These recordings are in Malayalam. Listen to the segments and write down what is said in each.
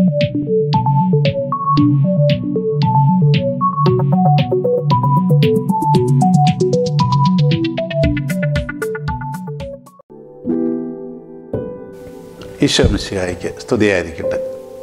ഈശോ മിശിഹായിക്ക് സ്തുതിയായിരിക്കട്ടെ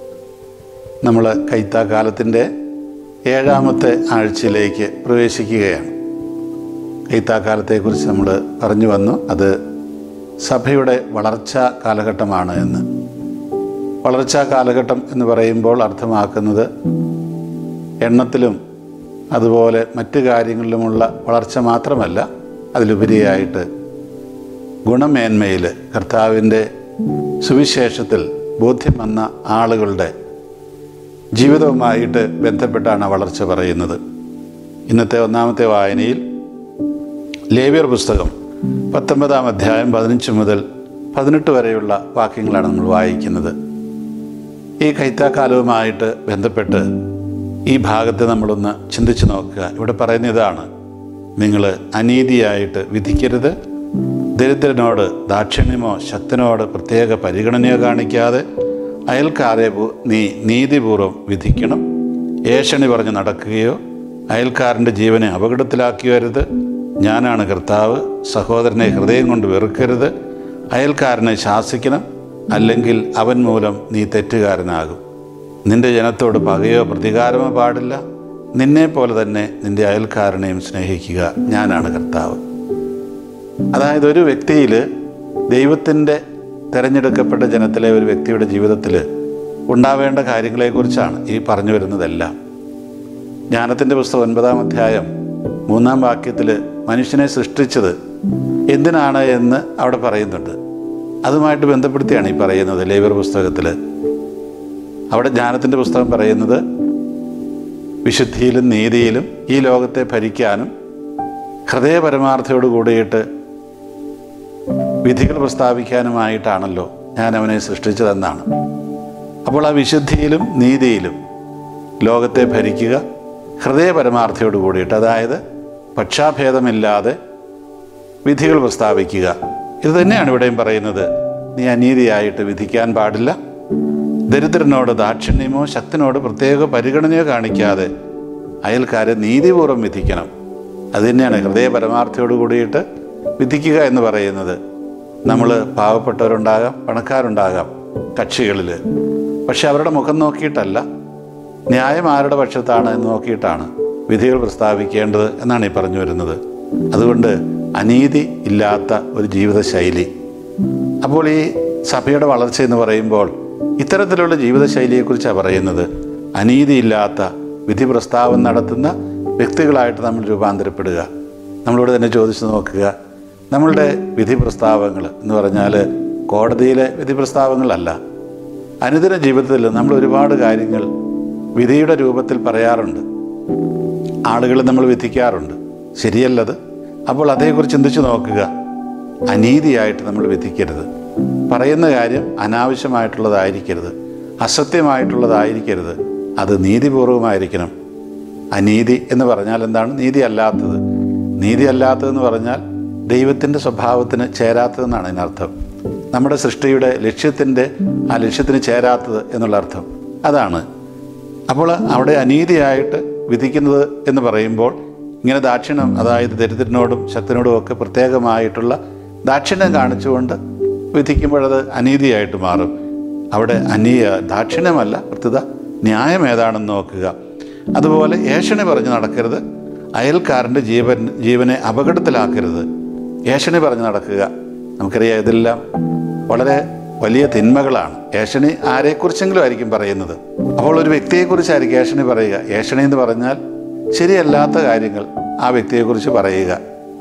നമ്മൾ കൈത്താക്കാലത്തിൻ്റെ ഏഴാമത്തെ ആഴ്ചയിലേക്ക് പ്രവേശിക്കുകയാണ് കൈത്താക്കാലത്തെക്കുറിച്ച് നമ്മൾ പറഞ്ഞു വന്നു അത് സഭയുടെ വളർച്ചാ കാലഘട്ടമാണ് എന്ന് വളർച്ചാ കാലഘട്ടം എന്ന് പറയുമ്പോൾ അർത്ഥമാക്കുന്നത് എണ്ണത്തിലും അതുപോലെ മറ്റു കാര്യങ്ങളിലുമുള്ള വളർച്ച മാത്രമല്ല അതിലുപരിയായിട്ട് ഗുണമേന്മയിൽ കർത്താവിൻ്റെ സുവിശേഷത്തിൽ ബോധ്യം വന്ന ആളുകളുടെ ജീവിതവുമായിട്ട് ബന്ധപ്പെട്ടാണ് വളർച്ച പറയുന്നത് ഇന്നത്തെ ഒന്നാമത്തെ വായനയിൽ ലേവ്യർ പുസ്തകം പത്തൊമ്പതാം അധ്യായം പതിനഞ്ച് മുതൽ പതിനെട്ട് വരെയുള്ള വാക്യങ്ങളാണ് നമ്മൾ വായിക്കുന്നത് ഈ കൈത്താക്കാലവുമായിട്ട് ബന്ധപ്പെട്ട് ഈ ഭാഗത്തെ നമ്മളൊന്ന് ചിന്തിച്ച് നോക്കുക ഇവിടെ പറയുന്ന ഇതാണ് നിങ്ങൾ അനീതിയായിട്ട് വിധിക്കരുത് ദരിദ്രനോട് ദാക്ഷിണ്യമോ ശക്തനോട് പ്രത്യേക പരിഗണനയോ കാണിക്കാതെ അയൽക്കാരെ പു- നീ നീതിപൂർവ്വം വിധിക്കണം ഏഷണി പറഞ്ഞ് നടക്കുകയോ അയൽക്കാരൻ്റെ ജീവനെ അപകടത്തിലാക്കിയോ അരുത് ഞാനാണ് കർത്താവ് സഹോദരനെ ഹൃദയം കൊണ്ട് വെറുക്കരുത് അയൽക്കാരനെ ശാസിക്കണം അല്ലെങ്കിൽ അവൻ മൂലം നീ തെറ്റുകാരനാകും നിന്റെ ജനത്തോട് പകയോ പ്രതികാരമോ പാടില്ല നിന്നെ പോലെ തന്നെ നിന്റെ അയൽക്കാരനെയും സ്നേഹിക്കുക ഞാനാണ് കർത്താവ് അതായത് ഒരു വ്യക്തിയിൽ ദൈവത്തിൻ്റെ തിരഞ്ഞെടുക്കപ്പെട്ട ജനത്തിലെ ഒരു വ്യക്തിയുടെ ജീവിതത്തിൽ ഉണ്ടാവേണ്ട കാര്യങ്ങളെക്കുറിച്ചാണ് ഈ പറഞ്ഞു വരുന്നതെല്ലാം ജ്ഞാനത്തിൻ്റെ പുസ്തകം ഒൻപതാം അധ്യായം മൂന്നാം വാക്യത്തിൽ മനുഷ്യനെ സൃഷ്ടിച്ചത് എന്തിനാണ് എന്ന് അവിടെ പറയുന്നുണ്ട് അതുമായിട്ട് ബന്ധപ്പെടുത്തിയാണ് ഈ പറയുന്നത് ലേബർ പുസ്തകത്തിൽ അവിടെ ജ്ഞാനത്തിൻ്റെ പുസ്തകം പറയുന്നത് വിശുദ്ധിയിലും നീതിയിലും ഈ ലോകത്തെ ഭരിക്കാനും ഹൃദയപരമാർത്ഥയോട് കൂടിയിട്ട് വിധികൾ പ്രസ്താവിക്കാനുമായിട്ടാണല്ലോ ഞാൻ അവനെ സൃഷ്ടിച്ചതെന്നാണ് അപ്പോൾ ആ വിശുദ്ധിയിലും നീതിയിലും ലോകത്തെ ഭരിക്കുക ഹൃദയപരമാർത്ഥയോട് കൂടിയിട്ട് അതായത് പക്ഷാഭേദമില്ലാതെ വിധികൾ പ്രസ്താവിക്കുക ഇത് തന്നെയാണ് ഇവിടെയും പറയുന്നത് നീ അനീതിയായിട്ട് വിധിക്കാൻ പാടില്ല ദരിദ്രനോട് ദാക്ഷിണ്യമോ ശക്തനോട് പ്രത്യേക പരിഗണനയോ കാണിക്കാതെ അയൽക്കാരെ നീതിപൂർവ്വം വിധിക്കണം അത് തന്നെയാണ് ഹൃദയ പരമാർത്ഥയോട് കൂടിയിട്ട് വിധിക്കുക എന്ന് പറയുന്നത് നമ്മൾ പാവപ്പെട്ടവരുണ്ടാകാം പണക്കാരുണ്ടാകാം കക്ഷികളിൽ പക്ഷെ അവരുടെ മുഖം നോക്കിയിട്ടല്ല ന്യായം ആരുടെ പക്ഷത്താണ് എന്ന് നോക്കിയിട്ടാണ് വിധികൾ പ്രസ്താവിക്കേണ്ടത് എന്നാണ് ഈ പറഞ്ഞു വരുന്നത് അതുകൊണ്ട് അനീതി ഇല്ലാത്ത ഒരു ജീവിതശൈലി അപ്പോൾ ഈ സഭയുടെ വളർച്ച എന്ന് പറയുമ്പോൾ ഇത്തരത്തിലുള്ള ജീവിതശൈലിയെക്കുറിച്ചാണ് പറയുന്നത് അനീതിയില്ലാത്ത വിധി പ്രസ്താവന നടത്തുന്ന വ്യക്തികളായിട്ട് നമ്മൾ രൂപാന്തരപ്പെടുക നമ്മളോട് തന്നെ ചോദിച്ചു നോക്കുക നമ്മളുടെ വിധി പ്രസ്താവങ്ങൾ എന്ന് പറഞ്ഞാൽ കോടതിയിലെ വിധി പ്രസ്താവങ്ങളല്ല അനുദിന ജീവിതത്തിൽ നമ്മൾ ഒരുപാട് കാര്യങ്ങൾ വിധിയുടെ രൂപത്തിൽ പറയാറുണ്ട് ആളുകളെ നമ്മൾ വിധിക്കാറുണ്ട് ശരിയല്ലത് അപ്പോൾ അതേക്കുറിച്ച് ചിന്തിച്ചു നോക്കുക അനീതിയായിട്ട് നമ്മൾ വിധിക്കരുത് പറയുന്ന കാര്യം അനാവശ്യമായിട്ടുള്ളതായിരിക്കരുത് അസത്യമായിട്ടുള്ളതായിരിക്കരുത് അത് നീതിപൂർവമായിരിക്കണം അനീതി എന്ന് പറഞ്ഞാൽ എന്താണ് നീതി അല്ലാത്തത് നീതി അല്ലാത്തതെന്ന് പറഞ്ഞാൽ ദൈവത്തിൻ്റെ സ്വഭാവത്തിന് ചേരാത്തതെന്നാണ് അതിനർത്ഥം നമ്മുടെ സൃഷ്ടിയുടെ ലക്ഷ്യത്തിൻ്റെ ആ ലക്ഷ്യത്തിന് ചേരാത്തത് എന്നുള്ള അർത്ഥം അതാണ് അപ്പോൾ അവിടെ അനീതിയായിട്ട് വിധിക്കുന്നത് എന്ന് പറയുമ്പോൾ ഇങ്ങനെ ദാക്ഷിണ്യം അതായത് ദരിദ്രനോടും ശക്തനോടും ഒക്കെ പ്രത്യേകമായിട്ടുള്ള ദാക്ഷിണ്യം കാണിച്ചുകൊണ്ട് വിധിക്കുമ്പോഴത് അനീതിയായിട്ട് മാറും അവിടെ അനീയ ദാക്ഷിണ്യമല്ല പ്രത്യുത ന്യായം ഏതാണെന്ന് നോക്കുക അതുപോലെ ഏഷണി പറഞ്ഞ് നടക്കരുത് അയൽക്കാരൻ്റെ ജീവൻ ജീവനെ അപകടത്തിലാക്കരുത് ഏഷണി പറഞ്ഞ് നടക്കുക നമുക്കറിയാം ഇതെല്ലാം വളരെ വലിയ തിന്മകളാണ് ഏഷണി ആരെക്കുറിച്ചെങ്കിലും ആയിരിക്കും പറയുന്നത് അപ്പോൾ ഒരു വ്യക്തിയെക്കുറിച്ചായിരിക്കും ഏഷണി പറയുക ഏഷണി എന്ന് പറഞ്ഞാൽ ശരിയല്ലാത്ത കാര്യങ്ങൾ ആ വ്യക്തിയെക്കുറിച്ച് പറയുക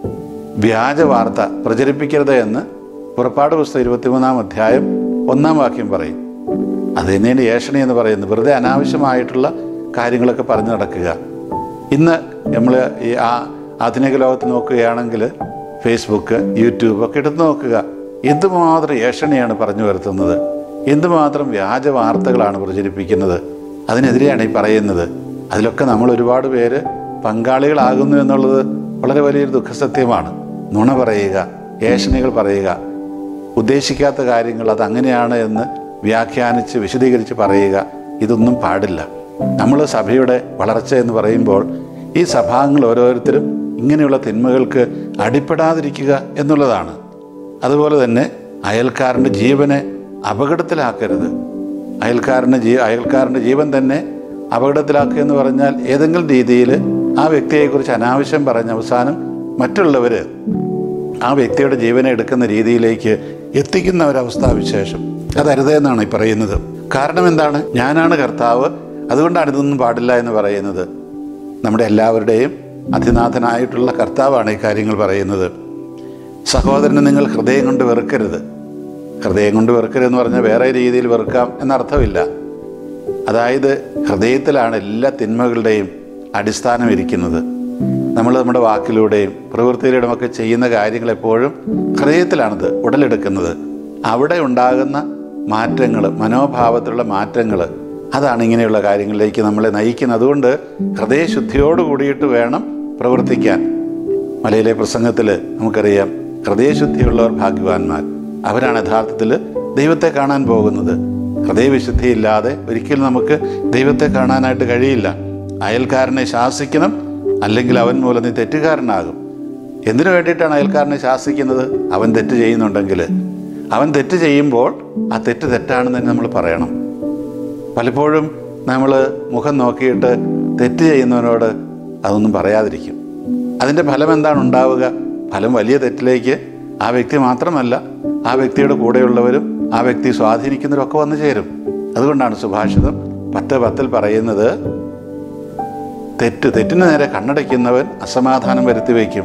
വ്യാജ വാർത്ത പ്രചരിപ്പിക്കരുത് എന്ന് പുറപ്പാട് പുസ്തകം ഇരുപത്തിമൂന്നാം അധ്യായം ഒന്നാം വാക്യം പറയും അത് തന്നെയാണ് ഏഷണി എന്ന് പറയുന്നത് വെറുതെ അനാവശ്യമായിട്ടുള്ള കാര്യങ്ങളൊക്കെ പറഞ്ഞു നടക്കുക ഇന്ന് നമ്മൾ ഈ ആ ആധുനിക ലോകത്ത് നോക്കുകയാണെങ്കിൽ ഫേസ്ബുക്ക് യൂട്യൂബ് ഒക്കെ എടുത്ത് നോക്കുക എന്തുമാത്രം ഏഷണിയാണ് പറഞ്ഞു വരുത്തുന്നത് എന്തുമാത്രം വ്യാജ വാർത്തകളാണ് പ്രചരിപ്പിക്കുന്നത് അതിനെതിരെയാണ് ഈ പറയുന്നത് അതിലൊക്കെ നമ്മൾ ഒരുപാട് പേര് പങ്കാളികളാകുന്നു എന്നുള്ളത് വളരെ വലിയൊരു ദുഃഖസത്യമാണ് നുണ പറയുക ഏഷണികൾ പറയുക ഉദ്ദേശിക്കാത്ത കാര്യങ്ങൾ അത് അങ്ങനെയാണ് എന്ന് വ്യാഖ്യാനിച്ച് വിശദീകരിച്ച് പറയുക ഇതൊന്നും പാടില്ല നമ്മൾ സഭയുടെ വളർച്ച എന്ന് പറയുമ്പോൾ ഈ സഭാംഗങ്ങൾ ഓരോരുത്തരും ഇങ്ങനെയുള്ള തിന്മകൾക്ക് അടിപ്പെടാതിരിക്കുക എന്നുള്ളതാണ് അതുപോലെ തന്നെ അയൽക്കാരൻ്റെ ജീവനെ അപകടത്തിലാക്കരുത് അയൽക്കാരൻ്റെ ജീ അയൽക്കാരൻ്റെ ജീവൻ തന്നെ അപകടത്തിലാക്കുക എന്ന് പറഞ്ഞാൽ ഏതെങ്കിലും രീതിയിൽ ആ വ്യക്തിയെക്കുറിച്ച് അനാവശ്യം പറഞ്ഞ അവസാനം മറ്റുള്ളവർ ആ വ്യക്തിയുടെ ജീവനെ എടുക്കുന്ന രീതിയിലേക്ക് എത്തിക്കുന്ന ഒരവസ്ഥാവിശേഷം അതരുതെന്നാണ് ഈ പറയുന്നത് കാരണം എന്താണ് ഞാനാണ് കർത്താവ് അതുകൊണ്ടാണ് ഇതൊന്നും പാടില്ല എന്ന് പറയുന്നത് നമ്മുടെ എല്ലാവരുടെയും അധിനാഥനായിട്ടുള്ള കർത്താവാണ് ഈ കാര്യങ്ങൾ പറയുന്നത് സഹോദരനെ നിങ്ങൾ ഹൃദയം കൊണ്ട് വെറുക്കരുത് ഹൃദയം കൊണ്ട് വെറുക്കരുതെന്ന് പറഞ്ഞാൽ വേറെ രീതിയിൽ വെറുക്കാം എന്നർത്ഥമില്ല അതായത് ഹൃദയത്തിലാണ് എല്ലാ തിന്മകളുടെയും അടിസ്ഥാനം ഇരിക്കുന്നത് നമ്മൾ നമ്മുടെ വാക്കിലൂടെയും പ്രവൃത്തിയിലൂടെയും ഒക്കെ ചെയ്യുന്ന കാര്യങ്ങൾ എപ്പോഴും ഹൃദയത്തിലാണിത് ഉടലെടുക്കുന്നത് അവിടെ ഉണ്ടാകുന്ന മാറ്റങ്ങൾ മനോഭാവത്തിലുള്ള മാറ്റങ്ങൾ അതാണ് ഇങ്ങനെയുള്ള കാര്യങ്ങളിലേക്ക് നമ്മളെ നയിക്കുന്നത് അതുകൊണ്ട് ഹൃദയശുദ്ധിയോട് കൂടിയിട്ട് വേണം പ്രവർത്തിക്കാൻ മലയിലെ പ്രസംഗത്തിൽ നമുക്കറിയാം ഹൃദയശുദ്ധിയുള്ളവർ ഭാഗ്യവാന്മാർ അവരാണ് യഥാർത്ഥത്തിൽ ദൈവത്തെ കാണാൻ പോകുന്നത് ഹൃദയവിശുദ്ധിയില്ലാതെ ഒരിക്കലും നമുക്ക് ദൈവത്തെ കാണാനായിട്ട് കഴിയില്ല അയൽക്കാരനെ ശാസിക്കണം അല്ലെങ്കിൽ അവൻ മൂലം നീ തെറ്റുകാരനാകും എന്തിനു വേണ്ടിയിട്ടാണ് അയൽക്കാരനെ ശാസിക്കുന്നത് അവൻ തെറ്റ് ചെയ്യുന്നുണ്ടെങ്കിൽ അവൻ തെറ്റ് ചെയ്യുമ്പോൾ ആ തെറ്റ് തെറ്റാണെന്ന് തന്നെ നമ്മൾ പറയണം പലപ്പോഴും നമ്മൾ മുഖം നോക്കിയിട്ട് തെറ്റ് ചെയ്യുന്നവനോട് അതൊന്നും പറയാതിരിക്കും അതിൻ്റെ ഫലം എന്താണ് ഉണ്ടാവുക ഫലം വലിയ തെറ്റിലേക്ക് ആ വ്യക്തി മാത്രമല്ല ആ വ്യക്തിയുടെ കൂടെയുള്ളവരും ആ വ്യക്തി സ്വാധീനിക്കുന്നവരൊക്കെ വന്നു ചേരും അതുകൊണ്ടാണ് സുഭാഷിതം പത്ത് പത്തിൽ പറയുന്നത് തെറ്റ് തെറ്റിന് നേരെ കണ്ണടയ്ക്കുന്നവൻ അസമാധാനം വരുത്തി വയ്ക്കും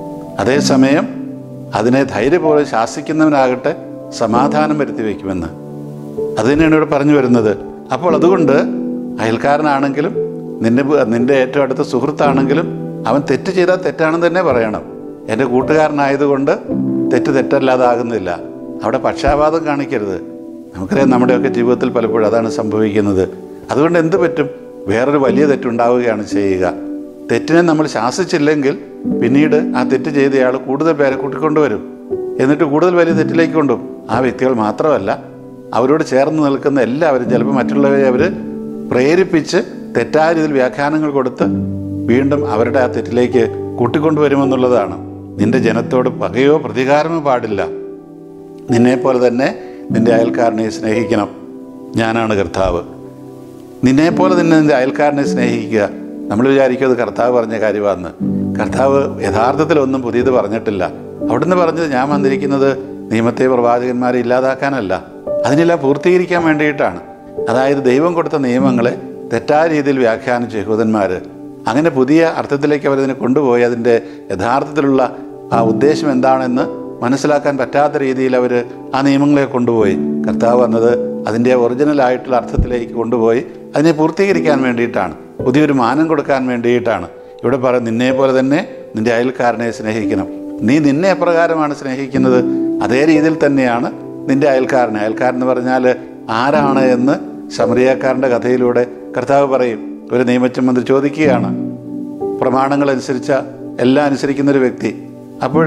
അതേസമയം അതിനെ ധൈര്യപൂർവ്വം ശാസിക്കുന്നവനാകട്ടെ സമാധാനം വരുത്തി വയ്ക്കുമെന്ന് അത് തന്നെയാണ് ഇവിടെ പറഞ്ഞു വരുന്നത് അപ്പോൾ അതുകൊണ്ട് അയൽക്കാരനാണെങ്കിലും നിന്റെ നിന്റെ ഏറ്റവും അടുത്ത സുഹൃത്താണെങ്കിലും അവൻ തെറ്റ് ചെയ്താൽ തെറ്റാണെന്ന് തന്നെ പറയണം എൻ്റെ കൂട്ടുകാരനായതുകൊണ്ട് തെറ്റ് തെറ്റല്ലാതാകുന്നില്ല അവിടെ പക്ഷാപാതം കാണിക്കരുത് നമുക്കറിയാം നമ്മുടെയൊക്കെ ജീവിതത്തിൽ പലപ്പോഴും അതാണ് സംഭവിക്കുന്നത് അതുകൊണ്ട് എന്ത് പറ്റും വേറൊരു വലിയ തെറ്റുണ്ടാവുകയാണ് ചെയ്യുക തെറ്റിനെ നമ്മൾ ശാസിച്ചില്ലെങ്കിൽ പിന്നീട് ആ തെറ്റ് ചെയ്തയാൾ കൂടുതൽ പേരെ കൂട്ടിക്കൊണ്ടുവരും എന്നിട്ട് കൂടുതൽ വലിയ തെറ്റിലേക്ക് കൊണ്ടുപോകും ആ വ്യക്തികൾ മാത്രമല്ല അവരോട് ചേർന്ന് നിൽക്കുന്ന എല്ലാവരും ചിലപ്പോൾ മറ്റുള്ളവരെ അവർ പ്രേരിപ്പിച്ച് തെറ്റായ രീതിയിൽ വ്യാഖ്യാനങ്ങൾ കൊടുത്ത് വീണ്ടും അവരുടെ ആ തെറ്റിലേക്ക് കൂട്ടിക്കൊണ്ടുവരുമെന്നുള്ളതാണ് നിന്റെ ജനത്തോട് പകയോ പ്രതികാരമോ പാടില്ല നിന്നെപ്പോലെ തന്നെ നിന്റെ അയൽക്കാരനെ സ്നേഹിക്കണം ഞാനാണ് കർത്താവ് നിന്നെപ്പോലെ തന്നെ നിന്റെ അയൽക്കാരനെ സ്നേഹിക്കുക നമ്മൾ വിചാരിക്കും അത് കർത്താവ് പറഞ്ഞ കാര്യമാണെന്ന് കർത്താവ് യഥാർത്ഥത്തിൽ ഒന്നും പുതിയത് പറഞ്ഞിട്ടില്ല അവിടുന്ന് പറഞ്ഞത് ഞാൻ വന്നിരിക്കുന്നത് നിയമത്തെ പ്രവാചകന്മാരെ ഇല്ലാതാക്കാനല്ല അതിനെല്ലാം പൂർത്തീകരിക്കാൻ വേണ്ടിയിട്ടാണ് അതായത് ദൈവം കൊടുത്ത നിയമങ്ങളെ തെറ്റായ രീതിയിൽ വ്യാഖ്യാനിച്ച യഹൂദന്മാർ അങ്ങനെ പുതിയ അർത്ഥത്തിലേക്ക് അവരതിനെ കൊണ്ടുപോയി അതിൻ്റെ യഥാർത്ഥത്തിലുള്ള ആ ഉദ്ദേശം എന്താണെന്ന് മനസ്സിലാക്കാൻ പറ്റാത്ത രീതിയിൽ അവർ ആ നിയമങ്ങളെ കൊണ്ടുപോയി കർത്താവ് വന്നത് അതിൻ്റെ ഒറിജിനൽ ആയിട്ടുള്ള അർത്ഥത്തിലേക്ക് കൊണ്ടുപോയി അതിനെ പൂർത്തീകരിക്കാൻ വേണ്ടിയിട്ടാണ് പുതിയൊരു മാനം കൊടുക്കാൻ വേണ്ടിയിട്ടാണ് ഇവിടെ പറയും നിന്നെ പോലെ തന്നെ നിന്റെ അയൽക്കാരനെ സ്നേഹിക്കണം നീ നിന്നെ എപ്രകാരമാണ് സ്നേഹിക്കുന്നത് അതേ രീതിയിൽ തന്നെയാണ് നിന്റെ അയൽക്കാരനെ അയൽക്കാരൻ എന്ന് പറഞ്ഞാൽ ആരാണ് എന്ന് ശമറിയക്കാരൻ്റെ കഥയിലൂടെ കർത്താവ് പറയും ഒരു നിയമച്ചമന്ത്രി ചോദിക്കുകയാണ് പ്രമാണങ്ങൾ അനുസരിച്ച എല്ലാം അനുസരിക്കുന്ന ഒരു വ്യക്തി അപ്പോൾ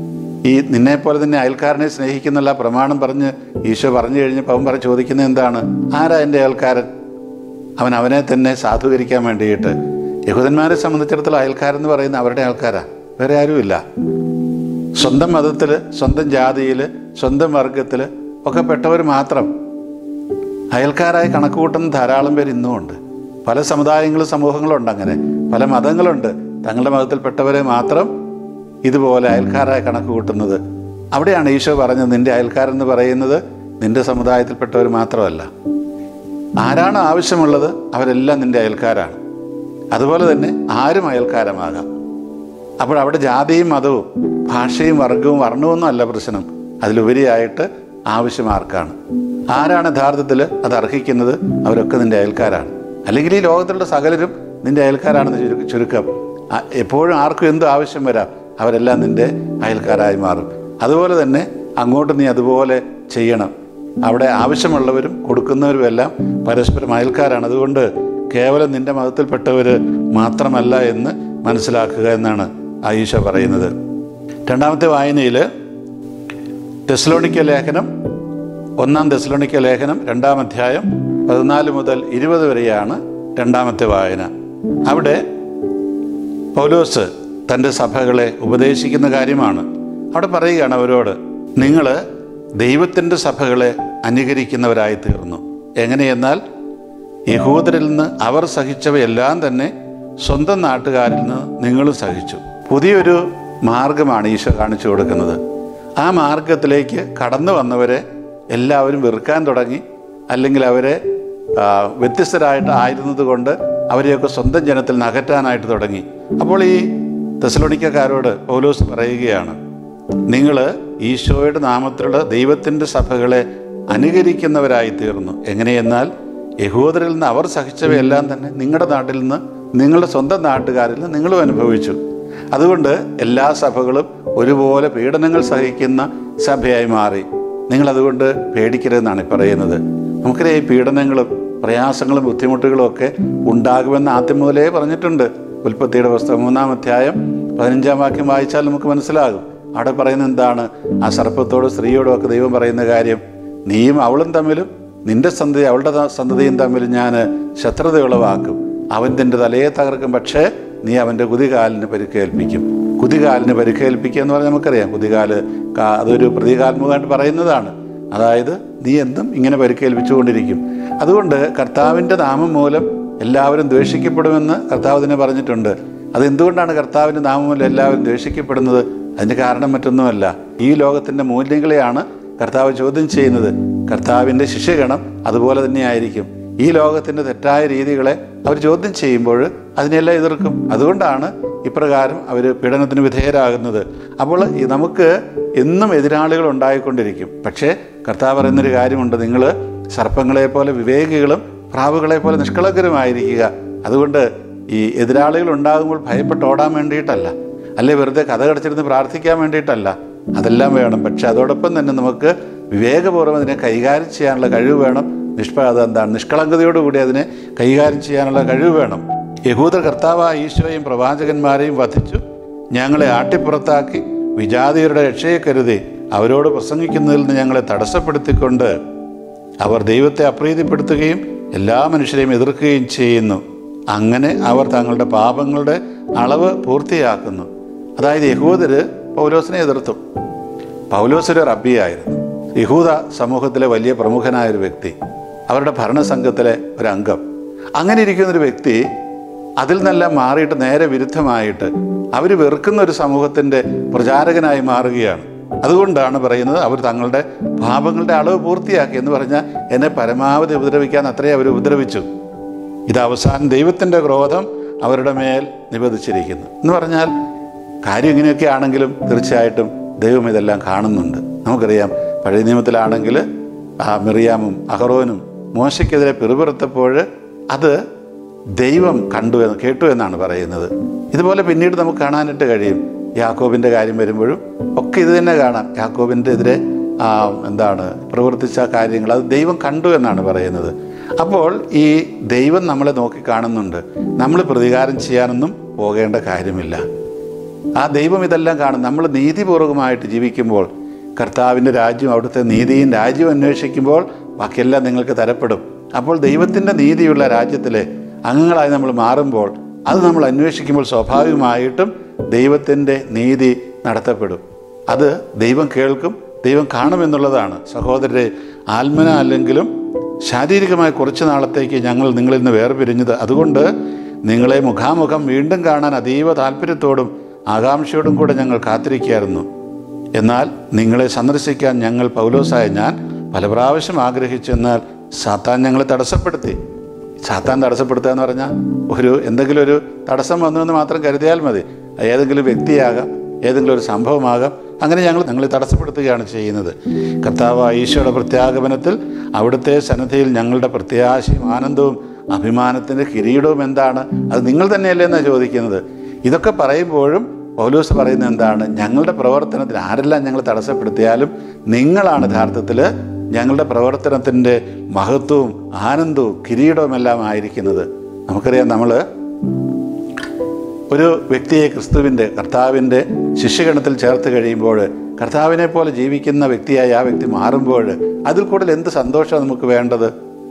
ഈ നിന്നെപ്പോലെ തന്നെ അയൽക്കാരനെ സ്നേഹിക്കുന്നുള്ള പ്രമാണം പറഞ്ഞ് ഈശോ പറഞ്ഞു കഴിഞ്ഞപ്പോൾ അവൻ പറഞ്ഞ് ചോദിക്കുന്നത് എന്താണ് ആരാ എൻ്റെ അയൽക്കാരൻ അവൻ അവനെ തന്നെ സാധൂകരിക്കാൻ വേണ്ടിയിട്ട് യഹൂദന്മാരെ സംബന്ധിച്ചിടത്തോളം അയൽക്കാരെന്ന് പറയുന്ന അവരുടെ ആൾക്കാരാ വേറെ ആരുമില്ല സ്വന്തം മതത്തിൽ സ്വന്തം ജാതിയിൽ സ്വന്തം വർഗത്തിൽ ഒക്കെ പെട്ടവർ മാത്രം അയൽക്കാരായി കണക്ക് കൂട്ടുന്ന ധാരാളം പേര് ഇന്നും ഉണ്ട് പല സമുദായങ്ങളും സമൂഹങ്ങളും ഉണ്ട് അങ്ങനെ പല മതങ്ങളുണ്ട് തങ്ങളുടെ മതത്തിൽപ്പെട്ടവരെ മാത്രം ഇതുപോലെ അയൽക്കാരായി കണക്ക് കൂട്ടുന്നത് അവിടെയാണ് ഈശോ പറഞ്ഞത് നിന്റെ അയൽക്കാരെന്ന് പറയുന്നത് നിന്റെ സമുദായത്തിൽപ്പെട്ടവർ മാത്രമല്ല ആരാണ് ആവശ്യമുള്ളത് അവരെല്ലാം നിന്റെ അയൽക്കാരാണ് അതുപോലെ തന്നെ ആരും അയൽക്കാരമാകാം അപ്പോൾ അവിടെ ജാതിയും മതവും ഭാഷയും വർഗവും വർണ്ണവും അല്ല പ്രശ്നം അതിലുപരിയായിട്ട് ആവശ്യം ആർക്കാണ് ആരാണ് യഥാർത്ഥത്തിൽ അത് അർഹിക്കുന്നത് അവരൊക്കെ നിന്റെ അയൽക്കാരാണ് അല്ലെങ്കിൽ ഈ ലോകത്തിലുള്ള സകലരും നിന്റെ അയൽക്കാരാണെന്ന് ചുരു- ചുരുക്കം ആ- എപ്പോഴും ആർക്കും എന്ത് ആവശ്യം വരാം അവരെല്ലാം നിന്റെ അയൽക്കാരായി മാറും അതുപോലെ തന്നെ അങ്ങോട്ട് നീ അതുപോലെ ചെയ്യണം അവിടെ ആവശ്യമുള്ളവരും കൊടുക്കുന്നവരും എല്ലാം പരസ്പരം അയൽക്കാരാണ് അതുകൊണ്ട് കേവലം നിന്റെ മതത്തിൽപ്പെട്ടവർ മാത്രമല്ല എന്ന് മനസ്സിലാക്കുക എന്നാണ് ആയിഷ പറയുന്നത് രണ്ടാമത്തെ വായനയിൽ തെസ്ലോണിക്ക ലേഖനം ഒന്നാം തെസ്ലോണിക്ക ലേഖനം രണ്ടാം അധ്യായം പതിനാല് മുതൽ ഇരുപത് വരെയാണ് രണ്ടാമത്തെ വായന അവിടെ പൗലോസ് തൻ്റെ സഭകളെ ഉപദേശിക്കുന്ന കാര്യമാണ് അവിടെ പറയുകയാണ് അവരോട് നിങ്ങൾ ദൈവത്തിൻ്റെ സഭകളെ അനുകരിക്കുന്നവരായി തീർന്നു എങ്ങനെയെന്നാൽ യഹൂദരിൽ നിന്ന് അവർ സഹിച്ചവയെല്ലാം തന്നെ സ്വന്തം നാട്ടുകാരിൽ നിന്ന് നിങ്ങളും സഹിച്ചു പുതിയൊരു മാർഗമാണ് ഈശോ കാണിച്ചു കൊടുക്കുന്നത് ആ മാർഗത്തിലേക്ക് കടന്നു വന്നവരെ എല്ലാവരും വെറുക്കാൻ തുടങ്ങി അല്ലെങ്കിൽ അവരെ ആ, വ്യത്യസ്തരായിട്ട് ആയിരുന്നത് കൊണ്ട് അവരെയൊക്കെ സ്വന്തം ജനത്തിൽ നിന്ന് അകറ്റാനായിട്ട് തുടങ്ങി അപ്പോൾ ഈ തെസലോണിക്കക്കാരോട് പൗലോസ് പറയുകയാണ് നിങ്ങൾ ഈശോയുടെ നാമത്തിലുള്ള ദൈവത്തിൻ്റെ സഭകളെ അനുകരിക്കുന്നവരായി തീർന്നു എങ്ങനെയെന്നാൽ യഹൂദരിൽ നിന്ന് അവർ സഹിച്ചവയെല്ലാം തന്നെ നിങ്ങളുടെ നാട്ടിൽ നിന്ന് നിങ്ങളുടെ സ്വന്തം നാട്ടുകാരിൽ നിന്ന് നിങ്ങളും അനുഭവിച്ചു അതുകൊണ്ട് എല്ലാ സഭകളും ഒരുപോലെ പീഡനങ്ങൾ സഹിക്കുന്ന സഭയായി മാറി നിങ്ങൾ അതുകൊണ്ട് പേടിക്കരുതെന്നാണ് ഈ പറയുന്നത് നമുക്കറിയാം ഈ പീഡനങ്ങളും പ്രയാസങ്ങളും ബുദ്ധിമുട്ടുകളും ഒക്കെ ഉണ്ടാകുമെന്ന് ആദ്യം മുതലേ പറഞ്ഞിട്ടുണ്ട് ഉൽപ്പത്തിയുടെ പുസ്തകം മൂന്നാം അധ്യായം പതിനഞ്ചാം വാക്യം വായിച്ചാൽ നമുക്ക് മനസ്സിലാകും അവിടെ പറയുന്നത് എന്താണ് ആ സർപ്പത്തോടും സ്ത്രീയോടും ഒക്കെ ദൈവം പറയുന്ന കാര്യം നീയും അവളും തമ്മിലും നിന്റെ സന്തതി അവളുടെ ത- സന്തതിയും തമ്മിൽ ഞാൻ ശത്രുത ഉളവാക്കും അവൻ നിന്റെ തലയെ തകർക്കും പക്ഷേ നീ അവൻ്റെ കുതികാലിന് പരിക്കേൽപ്പിക്കും കുതികാലിന് പരിക്കേൽപ്പിക്കുക എന്ന് പറഞ്ഞാൽ നമുക്കറിയാം കുതികാല് കാ- അതൊരു പ്രതീകാത്മകമായിട്ട് പറയുന്നതാണ് അതായത് നീ എന്തും ഇങ്ങനെ പരിക്കേൽപ്പിച്ചുകൊണ്ടിരിക്കും അതുകൊണ്ട് കർത്താവിൻ്റെ നാമം മൂലം എല്ലാവരും ദ്വേഷിക്കപ്പെടുമെന്ന് കർത്താവ് തന്നെ പറഞ്ഞിട്ടുണ്ട് അത് എന്തുകൊണ്ടാണ് കർത്താവിൻ്റെ നാമം മൂലം എല്ലാവരും ദ്വേഷിക്കപ്പെടുന്നത് അതിന് കാരണം മറ്റൊന്നുമല്ല ഈ ലോകത്തിൻ്റെ മൂല്യങ്ങളെയാണ് കർത്താവ് ചോദ്യം ചെയ്യുന്നത് കർത്താവിൻ്റെ ശിഷ്യഗണം അതുപോലെ തന്നെയായിരിക്കും ഈ ലോകത്തിൻ്റെ തെറ്റായ രീതികളെ അവർ ചോദ്യം ചെയ്യുമ്പോൾ അതിനെല്ലാം എതിർക്കും അതുകൊണ്ടാണ് ഇപ്രകാരം അവർ പീഡനത്തിന് വിധേയരാകുന്നത് അപ്പോൾ ഈ നമുക്ക് എന്നും എതിരാളികൾ ഉണ്ടായിക്കൊണ്ടിരിക്കും പക്ഷേ കർത്താവ് പറയുന്നൊരു കാര്യമുണ്ട് നിങ്ങൾ സർപ്പങ്ങളെ പോലെ വിവേകികളും പ്രാവുകളെ പോലെ നിഷ്കളങ്കരുമായിരിക്കുക അതുകൊണ്ട് ഈ എതിരാളികൾ ഉണ്ടാകുമ്പോൾ ഭയപ്പെട്ട് ഓടാൻ വേണ്ടിയിട്ടല്ല അല്ലെ വെറുതെ കഥ കടച്ചിരുന്ന് പ്രാർത്ഥിക്കാൻ വേണ്ടിയിട്ടല്ല അതെല്ലാം വേണം പക്ഷെ അതോടൊപ്പം തന്നെ നമുക്ക് വിവേകപൂർവ്വം അതിനെ കൈകാര്യം ചെയ്യാനുള്ള കഴിവ് വേണം നിഷ്പ അത് എന്താണ് നിഷ്കളങ്കതയോടുകൂടി അതിനെ കൈകാര്യം ചെയ്യാനുള്ള കഴിവ് വേണം യഹൂദർ കർത്താവായ ഈശോയും പ്രവാചകന്മാരെയും വധിച്ചു ഞങ്ങളെ ആട്ടിപ്പുറത്താക്കി വിജാതിയരുടെ രക്ഷയെ കരുതി അവരോട് പ്രസംഗിക്കുന്നതിൽ നിന്ന് ഞങ്ങളെ തടസ്സപ്പെടുത്തിക്കൊണ്ട് അവർ ദൈവത്തെ അപ്രീതിപ്പെടുത്തുകയും എല്ലാ മനുഷ്യരെയും എതിർക്കുകയും ചെയ്യുന്നു അങ്ങനെ അവർ തങ്ങളുടെ പാപങ്ങളുടെ അളവ് പൂർത്തിയാക്കുന്നു അതായത് യഹൂദര് പൗലോസിനെ എതിർത്തു പൗലോസ് ഒരു റബ്ബിയായിരുന്നു യഹൂദ സമൂഹത്തിലെ വലിയ പ്രമുഖനായ ഒരു വ്യക്തി അവരുടെ ഭരണസംഘത്തിലെ ഒരു അംഗം അങ്ങനെ ഇരിക്കുന്ന ഒരു വ്യക്തി അതിൽ നിന്നെല്ലാം മാറിയിട്ട് നേരെ വിരുദ്ധമായിട്ട് അവർ വെറുക്കുന്ന ഒരു സമൂഹത്തിൻ്റെ പ്രചാരകനായി മാറുകയാണ് അതുകൊണ്ടാണ് പറയുന്നത് അവർ തങ്ങളുടെ പാപങ്ങളുടെ അളവ് പൂർത്തിയാക്കി എന്ന് പറഞ്ഞാൽ എന്നെ പരമാവധി ഉപദ്രവിക്കാൻ അത്രയും അവർ ഉപദ്രവിച്ചു ഇത് അവസാനം ദൈവത്തിൻ്റെ ക്രോധം അവരുടെ മേൽ നിബന്ധിച്ചിരിക്കുന്നു എന്ന് പറഞ്ഞാൽ കാര്യം ഇങ്ങനെയൊക്കെ ആണെങ്കിലും തീർച്ചയായിട്ടും ദൈവം ഇതെല്ലാം കാണുന്നുണ്ട് നമുക്കറിയാം പഴയ നിയമത്തിലാണെങ്കിൽ ആ മിറിയാമും അഹറോനും മോശയ്ക്കെതിരെ പിറുപിറുത്തപ്പോൾ അത് ദൈവം കണ്ടു എന്ന് കേട്ടു എന്നാണ് പറയുന്നത് ഇതുപോലെ പിന്നീട് നമുക്ക് കാണാനായിട്ട് കഴിയും യാക്കോബിൻ്റെ കാര്യം വരുമ്പോഴും ഒക്കെ ഇത് തന്നെ കാണാം യാക്കോബിൻ്റെ എതിരെ ആ, എന്താണ് പ്രവർത്തിച്ച കാര്യങ്ങൾ അത് ദൈവം കണ്ടു എന്നാണ് പറയുന്നത് അപ്പോൾ ഈ ദൈവം നമ്മളെ നോക്കി കാണുന്നുണ്ട് നമ്മൾ പ്രതികാരം ചെയ്യാനൊന്നും പോകേണ്ട കാര്യമില്ല ആ ദൈവം ഇതെല്ലാം കാണും നമ്മൾ നീതിപൂർവകമായിട്ട് ജീവിക്കുമ്പോൾ കർത്താവിൻ്റെ രാജ്യം അവിടുത്തെ നീതിയും രാജ്യവും അന്വേഷിക്കുമ്പോൾ ബാക്കിയെല്ലാം നിങ്ങൾക്ക് തരപ്പെടും അപ്പോൾ ദൈവത്തിൻ്റെ നീതിയുള്ള രാജ്യത്തിലെ അംഗങ്ങളായി നമ്മൾ മാറുമ്പോൾ അത് നമ്മൾ അന്വേഷിക്കുമ്പോൾ സ്വാഭാവികമായിട്ടും ദൈവത്തിൻ്റെ നീതി നടത്തപ്പെടും അത് ദൈവം കേൾക്കും ദൈവം കാണുമെന്നുള്ളതാണ് സഹോദരരെ ആത്മന അല്ലെങ്കിലും ശാരീരികമായി കുറച്ച് നാളത്തേക്ക് ഞങ്ങൾ നിങ്ങളിൽ നിന്ന് വേർപിരിഞ്ഞത് അതുകൊണ്ട് നിങ്ങളെ മുഖാമുഖം വീണ്ടും കാണാൻ അതീവ താല്പര്യത്തോടും ആകാംക്ഷയോടും കൂടെ ഞങ്ങൾ കാത്തിരിക്കുകയായിരുന്നു എന്നാൽ നിങ്ങളെ സന്ദർശിക്കാൻ ഞങ്ങൾ പൗലോസായ ഞാൻ പല പ്രാവശ്യം ആഗ്രഹിച്ചെന്നാൽ സാത്താൻ ഞങ്ങളെ തടസ്സപ്പെടുത്തി സാത്താൻ തടസ്സപ്പെടുത്തുക എന്ന് പറഞ്ഞാൽ ഒരു എന്തെങ്കിലും ഒരു തടസ്സം വന്നു എന്ന് മാത്രം കരുതിയാൽ മതി ഏതെങ്കിലും വ്യക്തിയാകാം ഏതെങ്കിലും ഒരു സംഭവമാകാം അങ്ങനെ ഞങ്ങൾ നിങ്ങളെ തടസ്സപ്പെടുത്തുകയാണ് ചെയ്യുന്നത് കർത്താവ് ഈശോയുടെ പ്രത്യാഗമനത്തിൽ അവിടുത്തെ സന്നദ്ധയിൽ ഞങ്ങളുടെ പ്രത്യാശയും ആനന്ദവും അഭിമാനത്തിൻ്റെ കിരീടവും എന്താണ് അത് നിങ്ങൾ തന്നെയല്ലേ എന്നാണ് ചോദിക്കുന്നത് ഇതൊക്കെ പറയുമ്പോഴും പൗലൂസ് പറയുന്നത് എന്താണ് ഞങ്ങളുടെ പ്രവർത്തനത്തിൽ ആരെല്ലാം ഞങ്ങൾ തടസ്സപ്പെടുത്തിയാലും നിങ്ങളാണ് യഥാർത്ഥത്തിൽ ഞങ്ങളുടെ പ്രവർത്തനത്തിൻ്റെ മഹത്വവും ആനന്ദവും കിരീടവും എല്ലാം ആയിരിക്കുന്നത് നമുക്കറിയാം നമ്മൾ ഒരു വ്യക്തിയെ ക്രിസ്തുവിൻ്റെ കർത്താവിൻ്റെ ശിഷ്യഗണത്തിൽ ചേർത്ത് കഴിയുമ്പോൾ കർത്താവിനെ പോലെ ജീവിക്കുന്ന വ്യക്തിയായി ആ വ്യക്തി മാറുമ്പോൾ അതിൽ കൂടുതൽ എന്ത് സന്തോഷമാണ് നമുക്ക് വേണ്ടത്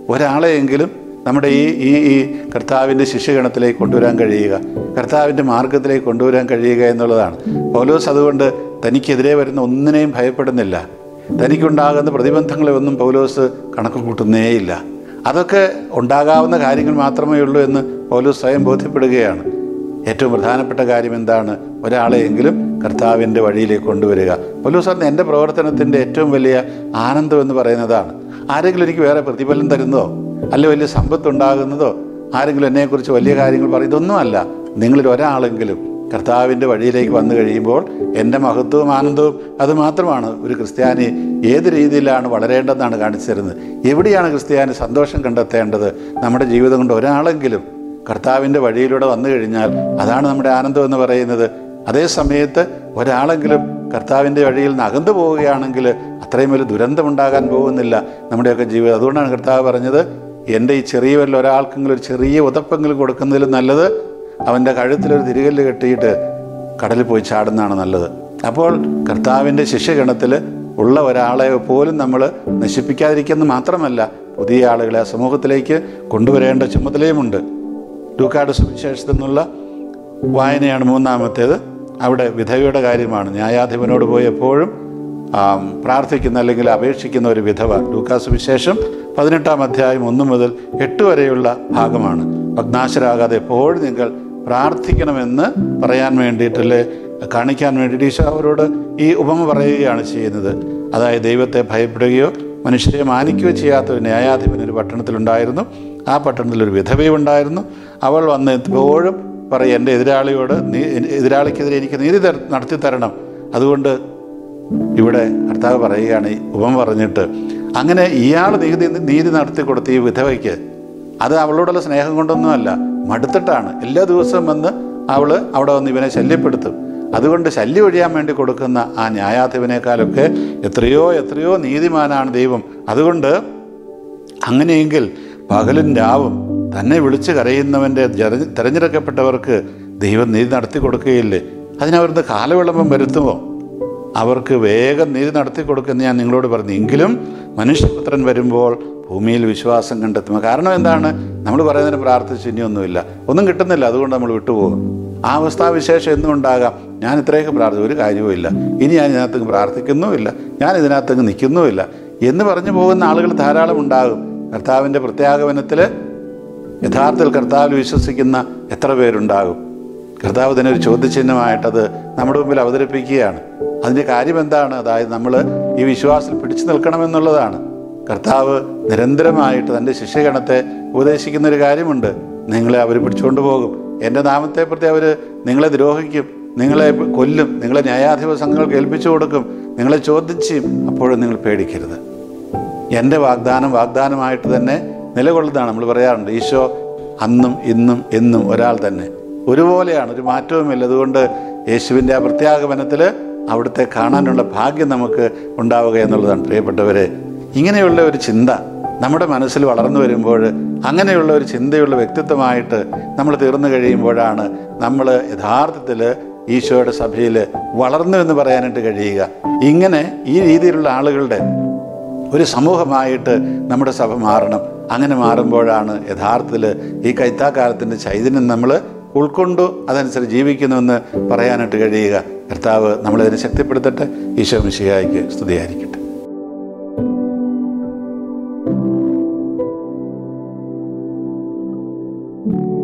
ഒരാളെയെങ്കിലും നമ്മുടെ ഈ ഈ ഈ കർത്താവിൻ്റെ ശിഷ്യഗണത്തിലേക്ക് കൊണ്ടുവരാൻ കഴിയുക കർത്താവിൻ്റെ മാർഗത്തിലേക്ക് കൊണ്ടുവരാൻ കഴിയുക എന്നുള്ളതാണ് പൗലോസ് അതുകൊണ്ട് തനിക്കെതിരെ വരുന്ന ഒന്നിനെയും ഭയപ്പെടുന്നില്ല തനിക്കുണ്ടാകുന്ന പ്രതിബന്ധങ്ങളെ ഒന്നും പൗലോസ് കണക്ക് കൂട്ടുന്നേയില്ല അതൊക്കെ ഉണ്ടാകാവുന്ന കാര്യങ്ങൾ മാത്രമേ ഉള്ളൂ എന്ന് പൗലോസ് സ്വയം ബോധ്യപ്പെടുകയാണ് ഏറ്റവും പ്രധാനപ്പെട്ട കാര്യം എന്താണ് ഒരാളെയെങ്കിലും കർത്താവിൻ്റെ വഴിയിലേക്ക് കൊണ്ടുവരിക പൗലോസ് പറഞ്ഞ എൻ്റെ പ്രവർത്തനത്തിൻ്റെ ഏറ്റവും വലിയ ആനന്ദം എന്ന് പറയുന്നതാണ് ആരെങ്കിലും എനിക്ക് വേറെ പ്രതിഫലം തരുന്നതോ അല്ല വലിയ സമ്പത്ത് ഉണ്ടാകുന്നതോ ആരെങ്കിലും എന്നെക്കുറിച്ച് വലിയ കാര്യങ്ങൾ പറയും ഇതൊന്നുമല്ല നിങ്ങളിൽ ഒരാളെങ്കിലും കർത്താവിൻ്റെ വഴിയിലേക്ക് വന്നു കഴിയുമ്പോൾ എൻ്റെ മഹത്വവും ആനന്ദവും അത് മാത്രമാണ് ഒരു ക്രിസ്ത്യാനി ഏത് രീതിയിലാണ് വളരേണ്ടതെന്നാണ് കാണിച്ചു തരുന്നത് എവിടെയാണ് ക്രിസ്ത്യാനി സന്തോഷം കണ്ടെത്തേണ്ടത് നമ്മുടെ ജീവിതം കൊണ്ട് ഒരാളെങ്കിലും കർത്താവിൻ്റെ വഴിയിലൂടെ വന്നു കഴിഞ്ഞാൽ അതാണ് നമ്മുടെ ആനന്ദം എന്ന് പറയുന്നത് അതേ സമയത്ത് ഒരാളെങ്കിലും കർത്താവിൻ്റെ വഴിയിൽ നിന്ന് അകന്നു പോവുകയാണെങ്കിൽ അത്രയും വലിയ ദുരന്തമുണ്ടാകാൻ പോകുന്നില്ല നമ്മുടെയൊക്കെ ജീവിതം അതുകൊണ്ടാണ് കർത്താവ് പറഞ്ഞത് എൻ്റെ ഈ ചെറിയ വല്ല ഒരാൾക്കെങ്കിലും ഒരു ചെറിയ ഉതപ്പെങ്കിലും കൊടുക്കുന്നതിലും നല്ലത് അവൻ്റെ കഴുത്തിലൊരു തിരികല്ല് കെട്ടിയിട്ട് കടലിൽ പോയി ചാടുന്നതാണ് നല്ലത് അപ്പോൾ കർത്താവിൻ്റെ ശിഷ്യഗണത്തിൽ ഉള്ള ഒരാളെ പോലും നമ്മൾ നശിപ്പിക്കാതിരിക്കുന്നത് മാത്രമല്ല പുതിയ ആളുകളെ ആ സമൂഹത്തിലേക്ക് കൊണ്ടുവരേണ്ട ചുമതലയുമുണ്ട് ലൂക്കാട് സുവിശേഷത്തിൽ നിന്നുള്ള വായനയാണ് മൂന്നാമത്തേത് അവിടെ വിധവയുടെ കാര്യമാണ് ന്യായാധിപനോട് പോയി എപ്പോഴും ആം, പ്രാർത്ഥിക്കുന്ന അല്ലെങ്കിൽ അപേക്ഷിക്കുന്ന ഒരു വിധവ ലൂക്കാസ് വിശേഷം പതിനെട്ടാം അധ്യായം ഒന്ന് മുതൽ എട്ട് വരെയുള്ള ഭാഗമാണ് ഭഗ്നാശരാകാതെ എപ്പോഴും നിങ്ങൾ പ്രാർത്ഥിക്കണമെന്ന് പറയാൻ വേണ്ടിയിട്ടല്ലേ കാണിക്കാൻ വേണ്ടിയിട്ട് ഈശോ അവരോട് ഈ ഉപമ പറയുകയാണ് ചെയ്യുന്നത് അതായത് ദൈവത്തെ ഭയപ്പെടുകയോ മനുഷ്യരെ മാനിക്കുകയോ ചെയ്യാത്ത ഒരു ന്യായാധിപൻ ഒരു പട്ടണത്തിലുണ്ടായിരുന്നു ആ പട്ടണത്തിൽ ഒരു വിധവയും ഉണ്ടായിരുന്നു അവൾ വന്ന് എപ്പോഴും പറയും എൻ്റെ എതിരാളിയോട് നീ എതിരാളിക്കെതിരെ എനിക്ക് നീതി തര- നടത്തി തരണം അതുകൊണ്ട് ഇവിടെ കർത്താവ് പറയുകയാണ് ഈ ഉപമ പറഞ്ഞിട്ട് അങ്ങനെ ഇയാൾ നീതി നീതി നടത്തി കൊടുത്ത ഈ വിധവയ്ക്ക് അത് അവളോടുള്ള സ്നേഹം കൊണ്ടൊന്നുമല്ല മടുത്തിട്ടാണ് എല്ലാ ദിവസവും വന്ന് അവൾ അവിടെ വന്ന് ഇവനെ ശല്യപ്പെടുത്തും അതുകൊണ്ട് ശല്യം ഒഴിയാൻ വേണ്ടി കൊടുക്കുന്ന ആ ന്യായാധിപനേക്കാളൊക്കെ എത്രയോ എത്രയോ നീതിമാനാണ് ദൈവം അതുകൊണ്ട് അങ്ങനെയെങ്കിൽ പകലും രാവും തന്നെ വിളിച്ച് കരയുന്നവൻ്റെ ജര- തിരഞ്ഞെടുക്കപ്പെട്ടവർക്ക് ദൈവം നീതി നടത്തി കൊടുക്കുകയില്ലേ അതിനവർക്ക് കാലവിളംബം വരുത്തുമോ അവർക്ക് വേഗം നീതി നടത്തി കൊടുക്കുമെന്ന് ഞാൻ നിങ്ങളോട് പറഞ്ഞു എങ്കിലും മനുഷ്യപുത്രൻ വരുമ്പോൾ ഭൂമിയിൽ വിശ്വാസം കണ്ടെത്തും കാരണം എന്താണ് നമ്മൾ പറയുന്നതിന് പ്രാർത്ഥിച്ച് ഇനിയൊന്നുമില്ല ഒന്നും കിട്ടുന്നില്ല അതുകൊണ്ട് നമ്മൾ വിട്ടുപോകും ആ അവസ്ഥാവിശേഷം എന്നും ഉണ്ടാകാം ഞാൻ ഇത്രയൊക്കെ പ്രാർത്ഥിച്ചു ഒരു കാര്യവുമില്ല ഇനി ഞാൻ ഇതിനകത്ത് പ്രാർത്ഥിക്കുന്നുമില്ല ഞാൻ ഇതിനകത്ത് നിൽക്കുന്നുമില്ല എന്ന് പറഞ്ഞു പോകുന്ന ആളുകൾ ധാരാളം ഉണ്ടാകും കർത്താവിൻ്റെ പ്രത്യാഗമനത്തിൽ യഥാർത്ഥത്തിൽ കർത്താവിൽ വിശ്വസിക്കുന്ന എത്ര പേരുണ്ടാകും കർത്താവ് തന്നെ ഒരു ചോദ്യചിഹ്നമായിട്ടത് നമ്മുടെ മുമ്പിൽ അവതരിപ്പിക്കുകയാണ് അതിൻ്റെ കാര്യം എന്താണ് അതായത് നമ്മൾ ഈ വിശ്വാസത്തിൽ പിടിച്ചു നിൽക്കണമെന്നുള്ളതാണ് കർത്താവ് നിരന്തരമായിട്ട് തൻ്റെ ശിഷ്യഗണത്തെ ഉപദേശിക്കുന്ന ഒരു കാര്യമുണ്ട് നിങ്ങളെ അവർ പിടിച്ചുകൊണ്ട് പോകും എൻ്റെ നാമത്തെ പ്രതി അവർ നിങ്ങളെ ദ്രോഹിക്കും നിങ്ങളെ കൊല്ലും നിങ്ങളെ ന്യായാധിപ സംഘങ്ങൾക്ക് ഏൽപ്പിച്ചു കൊടുക്കും നിങ്ങളെ ചോദ്യം ചെയ്യും അപ്പോഴും നിങ്ങൾ പേടിക്കരുത് എൻ്റെ വാഗ്ദാനം വാഗ്ദാനമായിട്ട് തന്നെ നിലകൊള്ളുന്നതാണ് നമ്മൾ പറയാറുണ്ട് ഈശോ അന്നും ഇന്നും എന്നും ഒരാൾ തന്നെ ഒരുപോലെയാണ് ഒരു മാറ്റവുമില്ല അതുകൊണ്ട് യേശുവിൻ്റെ ആ പ്രത്യാഗമനത്തിൽ അവിടുത്തെ കാണാനുള്ള ഭാഗ്യം നമുക്ക് ഉണ്ടാവുക എന്നുള്ളതാണ് പ്രിയപ്പെട്ടവരെ ഇങ്ങനെയുള്ള ഒരു ചിന്ത നമ്മുടെ മനസ്സിൽ വളർന്നു വരുമ്പോൾ അങ്ങനെയുള്ള ഒരു ചിന്തയുള്ള വ്യക്തിത്വമായിട്ട് നമ്മൾ തീർന്നു കഴിയുമ്പോഴാണ് നമ്മൾ യഥാർത്ഥത്തിൽ ഈശോയുടെ സഭയിൽ വളർന്നു എന്ന് പറയാനായിട്ട് കഴിയുക ഇങ്ങനെ ഈ രീതിയിലുള്ള ആളുകളുടെ ഒരു സമൂഹമായിട്ട് നമ്മുടെ സഭ മാറണം അങ്ങനെ മാറുമ്പോഴാണ് യഥാർത്ഥത്തിൽ ഈ കൈത്താക്കാലത്തിൻ്റെ ചൈതന്യം നമ്മൾ ഉൾക്കൊണ്ടു അതനുസരിച്ച് ജീവിക്കുന്നുവെന്ന് പറയാനായിട്ട് കഴിയുക കർത്താവ് നമ്മളതിനെ ശക്തിപ്പെടുത്തട്ടെ ഈശോ മിശിഹായ്ക്ക് സ്തുതിയായിരിക്കട്ടെ thank you